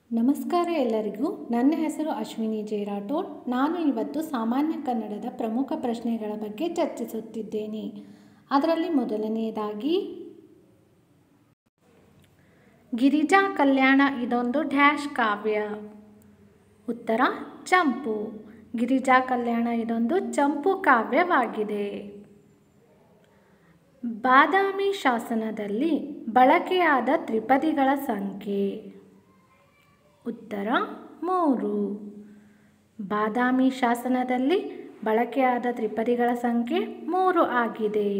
ನಮಸ್ಕಾರ ಎಲ್ಲರಿಗೂ ನನ್ನ ಹೆಸರು ಅಶ್ವಿನಿ ಜೆ ರಾಠೋಡ್ ನಾನು ಇವತ್ತು ಸಾಮಾನ್ಯ ಕನ್ನಡದ ಪ್ರಮುಖ ಪ್ರಶ್ನೆಗಳ ಬಗ್ಗೆ ಚರ್ಚಿಸುತ್ತಿದ್ದೇನೆ ಅದರಲ್ಲಿ ಮೊದಲನೆಯದಾಗಿ ಗಿರಿಜಾ ಕಲ್ಯಾಣ ಇದೊಂದು ಡ್ಯಾಶ್ ಕಾವ್ಯ ಉತ್ತರ ಚಂಪು ಗಿರಿಜಾ ಕಲ್ಯಾಣ ಇದೊಂದು ಚಂಪು ಕಾವ್ಯವಾಗಿದೆ ಬಾದಾಮಿ ಶಾಸನದಲ್ಲಿ ಬಳಕೆಯಾದ ತ್ರಿಪದಿಗಳ ಸಂಖ್ಯೆ ಉತ್ತರ ಮೂರು ಬಾದಾಮಿ ಶಾಸನದಲ್ಲಿ ಬಳಕೆಯಾದ ತ್ರಿಪದಿಗಳ ಸಂಖ್ಯೆ ಮೂರು ಆಗಿದೆ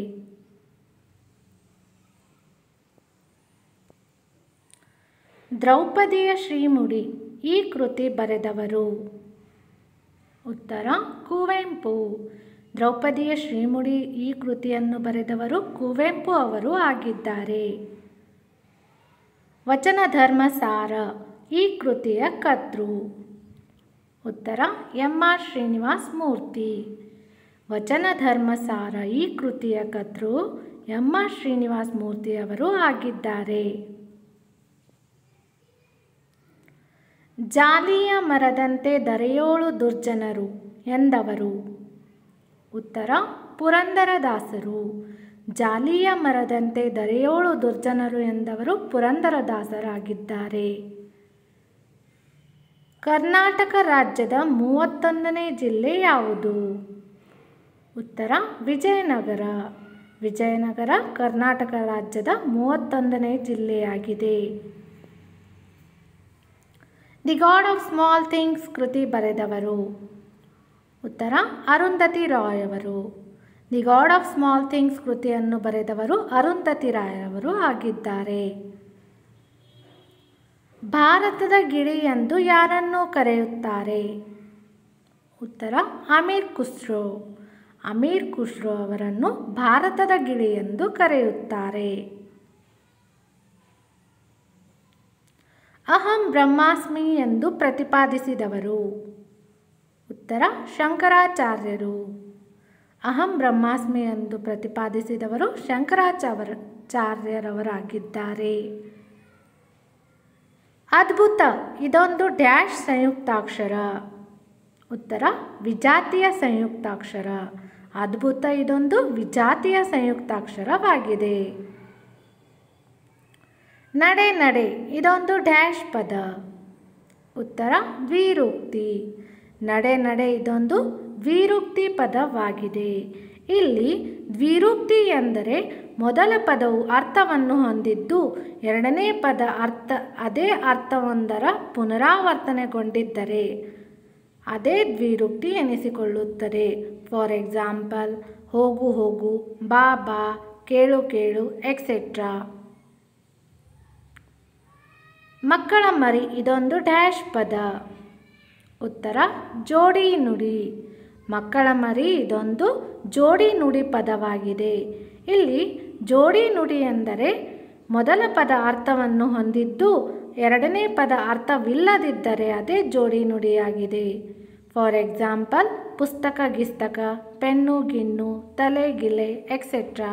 ದ್ರೌಪದಿಯ ಶ್ರೀಮುಡಿ ಈ ಕೃತಿ ಬರೆದವರು ಉತ್ತರ ಕುವೆಂಪು ದ್ರೌಪದಿಯ ಶ್ರೀಮುಡಿ ಈ ಕೃತಿಯನ್ನು ಬರೆದವರು ಕುವೆಂಪು ಅವರು ಆಗಿದ್ದಾರೆ ವಚನ ಧರ್ಮ ಸಾರ ಈ ಕೃತಿಯ ಕರ್ತೃ ಉತ್ತರ ಎಂ ಆರ್ ಶ್ರೀನಿವಾಸ್ ಮೂರ್ತಿ ವಚನ ಧರ್ಮ ಸಾರ ಈ ಕೃತಿಯ ಕರ್ತೃ ಎಂ ಆರ್ ಶ್ರೀನಿವಾಸ್ ಮೂರ್ತಿ ಅವರು ಆಗಿದ್ದಾರೆ ಜಾಲಿಯ ಮರದಂತೆ ದರೆಯೋಳು ದುರ್ಜನರು ಎಂದವರು ಉತ್ತರ ಪುರಂದರದಾಸರು ಜಾಲಿಯ ಮರದಂತೆ ದರೆಯೋಳು ದುರ್ಜನರು ಎಂದವರು ಪುರಂದರದಾಸರಾಗಿದ್ದಾರೆ ಕರ್ನಾಟಕ ರಾಜ್ಯದ ಮೂವತ್ತೊಂದನೇ ಜಿಲ್ಲೆ ಯಾವುದು ಉತ್ತರ ವಿಜಯನಗರ ವಿಜಯನಗರ ಕರ್ನಾಟಕ ರಾಜ್ಯದ ಮೂವತ್ತೊಂದನೇ ಜಿಲ್ಲೆಯಾಗಿದೆ the god of small things ಕೃತಿ ಬರೆದವರು ಉತ್ತರ ಅರುಂಧತಿ ರಾಯ್ ಅವರು the god of small things ಕೃತಿಯನ್ನು ಬರೆದವರು ಅರುಂಧತಿ ರಾಯ್ ಅವರು ಆಗಿದ್ದಾರೆ ಭಾರತದ ಗಿಳಿ ಎಂದು ಯಾರನ್ನು ಕರೆಯುತ್ತಾರೆ ಉತ್ತರ ಅಮೀರ್ ಖುಸ್ರೋ ಅಮೀರ್ ಖುಸ್ರೋ ಅವರನ್ನು ಭಾರತದ ಗಿಳಿ ಎಂದು ಕರೆಯುತ್ತಾರೆ ಅಹಂ ಬ್ರಹ್ಮಾಸ್ಮಿ ಎಂದು ಪ್ರತಿಪಾದಿಸಿದವರು ಉತ್ತರ ಶಂಕರಾಚಾರ್ಯರು ಅಹಂ ಬ್ರಹ್ಮಾಸ್ಮಿ ಎಂದು ಪ್ರತಿಪಾದಿಸಿದವರು ಶಂಕರಾಚಾರ್ಯ ಚಾರ್ಯರವರಾಗಿದ್ದಾರೆ ಅದ್ಭುತ ಇದೊಂದು ಡ್ಯಾಶ್ ಸಂಯುಕ್ತಾಕ್ಷರ ಉತ್ತರ ವಿಜಾತಿಯ ಸಂಯುಕ್ತಾಕ್ಷರ ಅದ್ಭುತ ಇದೊಂದು ವಿಜಾತಿಯ ಸಂಯುಕ್ತಾಕ್ಷರವಾಗಿದೆ ನಡೆ ನಡೆ ಇದೊಂದು ಡ್ಯಾಶ್ ಪದ ಉತ್ತರ ದ್ವಿರೂಕ್ತಿ ನಡೆ ನಡೆ ಇದೊಂದು ದ್ವಿರೂಕ್ತಿ ಪದವಾಗಿದೆ ಇಲ್ಲಿ ದ್ವಿರೂಕ್ತಿ ಎಂದರೆ ಮೊದಲ ಪದವು ಅರ್ಥವನ್ನು ಹೊಂದಿದ್ದು ಎರಡನೇ ಪದ ಅರ್ಥ ಅದೇ ಅರ್ಥವೊಂದರ ಪುನರಾವರ್ತನೆಗೊಂಡಿದ್ದರೆ ಅದೇ ದ್ವಿರೂಕ್ತಿ ಎನಿಸಿಕೊಳ್ಳುತ್ತದೆ ಫಾರ್ ಎಕ್ಸಾಂಪಲ್ ಹೋಗು ಹೋಗು ಬಾ ಬಾ ಕೇಳು ಕೇಳು ಎಕ್ಸೆಟ್ರಾ ಮಕ್ಕಳ ಮರಿ ಇದೊಂದು ಡ್ಯಾಶ್ ಪದ ಉತ್ತರ ಜೋಡಿ ನುಡಿ ಮಕ್ಕಳ ಮರಿ ಇದೊಂದು ಜೋಡಿ ನುಡಿ ಪದವಾಗಿದೆ ಇಲ್ಲಿ ಜೋಡಿ ನುಡಿ ಎಂದರೆ ಮೊದಲ ಪದ ಅರ್ಥವನ್ನು ಹೊಂದಿದ್ದು ಎರಡನೇ ಪದ ಅರ್ಥವಿಲ್ಲದಿದ್ದರೆ ಅದೇ ಜೋಡಿ ನುಡಿಯಾಗಿದೆ ಫಾರ್ ಎಕ್ಸಾಂಪಲ್ ಪುಸ್ತಕ ಗಿಸ್ತಕ ಪೆನ್ನು ಗಿನ್ನು ತಲೆ ಗಿಲೆ ಎಕ್ಸೆಟ್ರಾ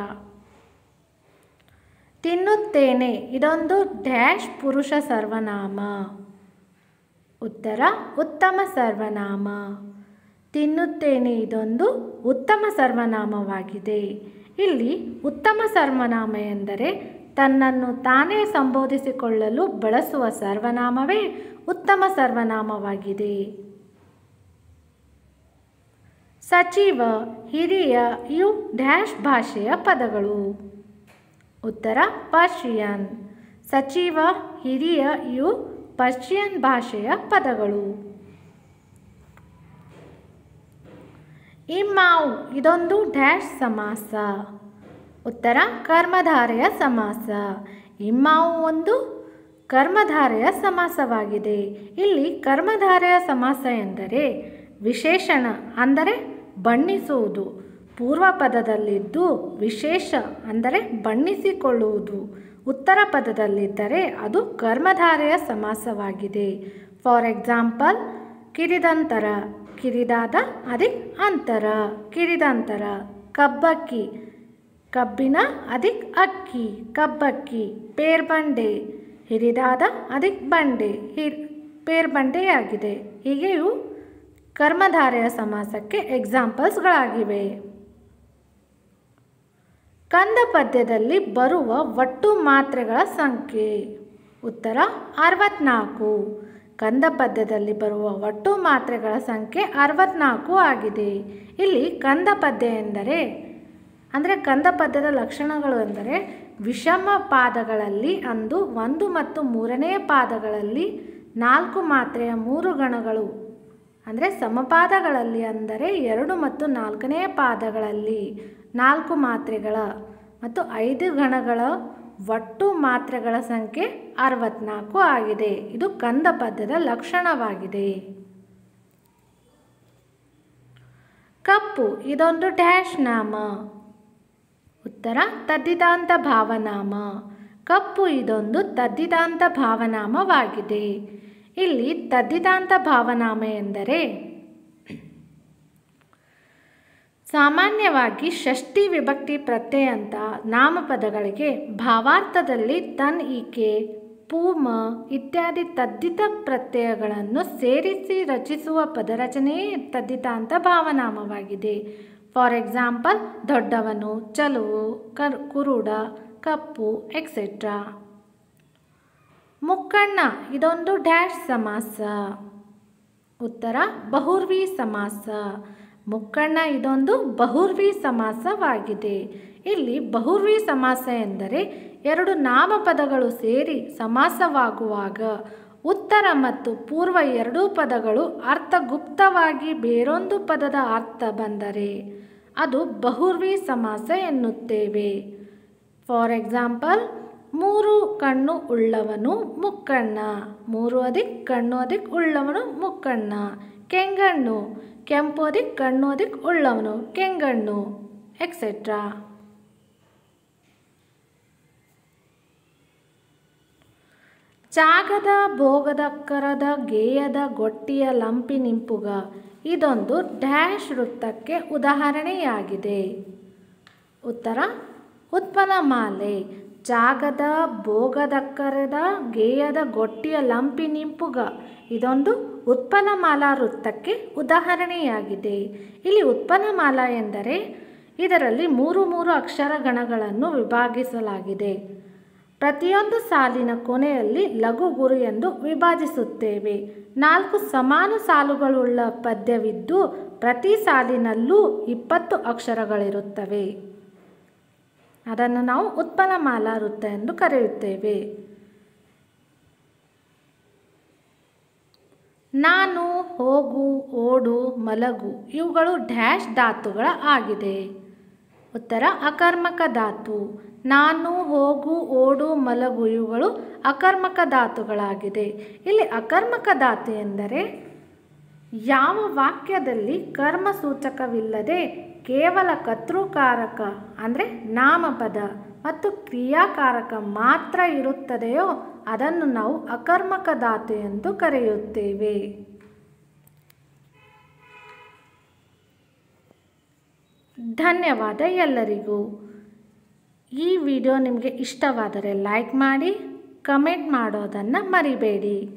ತಿನ್ನುತ್ತೇನೆ ಇದೊಂದು ಡ್ಯಾಶ್ ಪುರುಷ ಸರ್ವನಾಮ ಉತ್ತರ ಉತ್ತಮ ಸರ್ವನಾಮ ತಿನ್ನುತ್ತೇನೆ ಇದೊಂದು ಉತ್ತಮ ಸರ್ವನಾಮವಾಗಿದೆ ಇಲ್ಲಿ ಉತ್ತಮ ಸರ್ವನಾಮ ಎಂದರೆ ತನ್ನನ್ನು ತಾನೇ ಸಂಬೋಧಿಸಿಕೊಳ್ಳಲು ಬಳಸುವ ಸರ್ವನಾಮವೇ ಉತ್ತಮ ಸರ್ವನಾಮವಾಗಿದೆ ಸಚಿವ ಹಿರಿಯ ಇವು ಡ್ಯಾಶ್ ಭಾಷೆಯ ಪದಗಳು ಉತ್ತರ ಪರ್ಷಿಯನ್ ಸಚಿವ ಹಿರಿಯ ಇವು ಪರ್ಷಿಯನ್ ಭಾಷೆಯ ಪದಗಳು ಇಮ್ಮಾವು ಇದೊಂದು ಡ್ಯಾಶ್ ಸಮಾಸ ಉತ್ತರ ಕರ್ಮಧಾರೆಯ ಸಮಾಸ ಇಮ್ಮಾವು ಒಂದು ಕರ್ಮಧಾರೆಯ ಸಮಾಸವಾಗಿದೆ ಇಲ್ಲಿ ಕರ್ಮಧಾರೆಯ ಸಮಾಸ ಎಂದರೆ ವಿಶೇಷಣ ಅಂದರೆ ಬಣ್ಣಿಸುವುದು ಪೂರ್ವ ಪದದಲ್ಲಿದ್ದು ವಿಶೇಷ ಅಂದರೆ ಬಣ್ಣಿಸಿಕೊಳ್ಳುವುದು ಉತ್ತರ ಪದದಲ್ಲಿದ್ದರೆ ಅದು ಕರ್ಮಧಾರೆಯ ಸಮಾಸವಾಗಿದೆ ಫಾರ್ ಎಕ್ಸಾಂಪಲ್ ಕಿರಿದಂತರ ಕಿರಿದಾದ ಅದಿಕ್ ಅಂತರ ಕಿರಿದಂತರ ಕಬ್ಬಕ್ಕಿ ಕಬ್ಬಿನ ಅದಿಕ್ ಅಕ್ಕಿ ಕಬ್ಬಕ್ಕಿ ಪೇರ್ಬಂಡೆ ಹಿರಿದಾದ ಅದಿಕ್ ಬಂಡೆ ಹಿರ್ ಪೇರ್ಬಂಡೆಯಾಗಿದೆ ಹೀಗೆ ಇವು ಕರ್ಮಧಾರೆಯ ಸಮಾಸಕ್ಕೆ ಎಕ್ಸಾಂಪಲ್ಸ್ಗಳಾಗಿವೆ ಕಂದ ಪದ್ಯದಲ್ಲಿ ಬರುವ ಒಟ್ಟು ಮಾತ್ರೆಗಳ ಸಂಖ್ಯೆ ಉತ್ತರ ಅರವತ್ನಾಲ್ಕು ಕಂದ ಪದ್ಯದಲ್ಲಿ ಬರುವ ಒಟ್ಟು ಮಾತ್ರೆಗಳ ಸಂಖ್ಯೆ ಅರವತ್ನಾಲ್ಕು ಆಗಿದೆ ಇಲ್ಲಿ ಕಂದ ಪದ್ಯ ಎಂದರೆ ಅಂದರೆ ಕಂದ ಪದ್ಯದ ಲಕ್ಷಣಗಳು ಎಂದರೆ ವಿಷಮ ಪಾದಗಳಲ್ಲಿ ಅಂದು ಒಂದು ಮತ್ತು ಮೂರನೆಯ ಪಾದಗಳಲ್ಲಿ ನಾಲ್ಕು ಮಾತ್ರೆಯ ಮೂರು ಗಣಗಳು ಅಂದರೆ ಸಮಪಾದಗಳಲ್ಲಿ ಅಂದರೆ ಎರಡು ಮತ್ತು ನಾಲ್ಕನೆಯ ಪಾದಗಳಲ್ಲಿ ನಾಲ್ಕು ಮಾತ್ರೆಗಳ ಮತ್ತು ಐದು ಗಣಗಳ ಒಟ್ಟು ಮಾತ್ರೆಗಳ ಸಂಖ್ಯೆ ಅರವತ್ನಾಲ್ಕು ಆಗಿದೆ ಇದು ಕಂದ ಪದ್ಯದ ಲಕ್ಷಣವಾಗಿದೆ ಕಪ್ಪು ಇದೊಂದು ಡ್ಯಾಶ್ ನಾಮ ಉತ್ತರ ತದ್ದಿದಾಂತ ಭಾವನಾಮ ಕಪ್ಪು ಇದೊಂದು ತದ್ದಿದಾಂತ ಭಾವನಾಮವಾಗಿದೆ ಇಲ್ಲಿ ತದ್ದಿದಾಂತ ಭಾವನಾಮ ಎಂದರೆ ಸಾಮಾನ್ಯವಾಗಿ ಷಷ್ಠಿ ವಿಭಕ್ತಿ ಪ್ರತ್ಯಯ ಅಂತ ನಾಮಪದಗಳಿಗೆ ಭಾವಾರ್ಥದಲ್ಲಿ ತನ್ ಈಕೆ ಪೂಮ ಇತ್ಯಾದಿ ತದ್ದಿತ ಪ್ರತ್ಯಯಗಳನ್ನು ಸೇರಿಸಿ ರಚಿಸುವ ಪದರಚನೆಯೇ ತದ್ದಿತಾಂತ ಭಾವನಾಮವಾಗಿದೆ ಫಾರ್ ಎಕ್ಸಾಂಪಲ್ ದೊಡ್ಡವನು ಚಲುವು ಕರ್ ಕುರುಡ ಕಪ್ಪು ಎಕ್ಸೆಟ್ರಾ ಮುಕ್ಕಣ್ಣ ಇದೊಂದು ಡ್ಯಾಶ್ ಸಮಾಸ ಉತ್ತರ ಬಹುರ್ವಿ ಸಮಾಸ ಮುಕ್ಕಣ್ಣ ಇದೊಂದು ಬಹುರ್ವಿ ಸಮಾಸವಾಗಿದೆ ಇಲ್ಲಿ ಬಹುರ್ವಿ ಸಮಾಸ ಎಂದರೆ ಎರಡು ನಾಮಪದಗಳು ಸೇರಿ ಸಮಾಸವಾಗುವಾಗ ಉತ್ತರ ಮತ್ತು ಪೂರ್ವ ಎರಡೂ ಪದಗಳು ಅರ್ಥಗುಪ್ತವಾಗಿ ಬೇರೊಂದು ಪದದ ಅರ್ಥ ಬಂದರೆ ಅದು ಬಹುರ್ವಿ ಸಮಾಸ ಎನ್ನುತ್ತೇವೆ ಫಾರ್ ಎಕ್ಸಾಂಪಲ್ ಮೂರು ಕಣ್ಣು ಉಳ್ಳವನು ಮುಕ್ಕಣ್ಣ ಮೂರು ಅದಿಕ್ ಕಣ್ಣು ಅದಿಕ್ ಉಳ್ಳವನು ಮುಕ್ಕಣ್ಣ ಕೆಂಗಣ್ಣು ಕೆಂಪು ಅದಿಕ್ ಕಣ್ಣು ಅದಿಕ್ ಉಳ್ಳವನು ಕೆಂಗಣ್ಣು ಎಕ್ಸೆಟ್ರಾ ಚಾಗದ ಭೋಗದ ಕರದ ಗೇಯದ ಗೊಟ್ಟಿಯ ಲಂಪಿ ನಿಂಪುಗ ಇದೊಂದು ಡ್ಯಾಶ್ ವೃತ್ತಕ್ಕೆ ಉದಾಹರಣೆಯಾಗಿದೆ ಉತ್ತರ ಉತ್ಪನ್ನಮಾಲೆ ಜಾಗದ ಭೋಗದಕ್ಕರದ ಗೇಯದ ಗೊಟ್ಟಿಯ ಲಂಪಿ ನಿಂಪುಗ ಇದೊಂದು ಉತ್ಪನ್ನಮಾಲಾ ವೃತ್ತಕ್ಕೆ ಉದಾಹರಣೆಯಾಗಿದೆ ಇಲ್ಲಿ ಉತ್ಪನ್ನಮಾಲಾ ಎಂದರೆ ಇದರಲ್ಲಿ ಮೂರು ಮೂರು ಅಕ್ಷರ ಗಣಗಳನ್ನು ವಿಭಾಗಿಸಲಾಗಿದೆ ಪ್ರತಿಯೊಂದು ಸಾಲಿನ ಕೊನೆಯಲ್ಲಿ ಲಘು ಗುರು ಎಂದು ವಿಭಜಿಸುತ್ತೇವೆ ನಾಲ್ಕು ಸಮಾನ ಸಾಲುಗಳುಳ್ಳ ಪದ್ಯವಿದ್ದು ಪ್ರತಿ ಸಾಲಿನಲ್ಲೂ ಇಪ್ಪತ್ತು ಅಕ್ಷರಗಳಿರುತ್ತವೆ ಅದನ್ನು ನಾವು ಉತ್ಪನ್ನಮಾಲಾ ವೃತ್ತ ಎಂದು ಕರೆಯುತ್ತೇವೆ ನಾನು ಹೋಗು ಓಡು ಮಲಗು ಇವುಗಳು ಡ್ಯಾಶ್ ಧಾತುಗಳ ಆಗಿದೆ ಉತ್ತರ ಅಕರ್ಮಕ ಧಾತು ನಾನು ಹೋಗು ಓಡು ಮಲಗು ಇವುಗಳು ಅಕರ್ಮಕ ಧಾತುಗಳಾಗಿದೆ ಇಲ್ಲಿ ಅಕರ್ಮಕ ಧಾತು ಎಂದರೆ ಯಾವ ವಾಕ್ಯದಲ್ಲಿ ಕರ್ಮ ಸೂಚಕವಿಲ್ಲದೆ ಕೇವಲ ಕರ್ತೃಕಾರಕ ಅಂದರೆ ನಾಮಪದ ಮತ್ತು ಕ್ರಿಯಾಕಾರಕ ಮಾತ್ರ ಇರುತ್ತದೆಯೋ ಅದನ್ನು ನಾವು ಅಕರ್ಮಕ ಧಾತು ಎಂದು ಕರೆಯುತ್ತೇವೆ ಧನ್ಯವಾದ ಎಲ್ಲರಿಗೂ ಈ ವಿಡಿಯೋ ನಿಮಗೆ ಇಷ್ಟವಾದರೆ ಲೈಕ್ ಮಾಡಿ ಕಮೆಂಟ್ ಮಾಡೋದನ್ನು ಮರಿಬೇಡಿ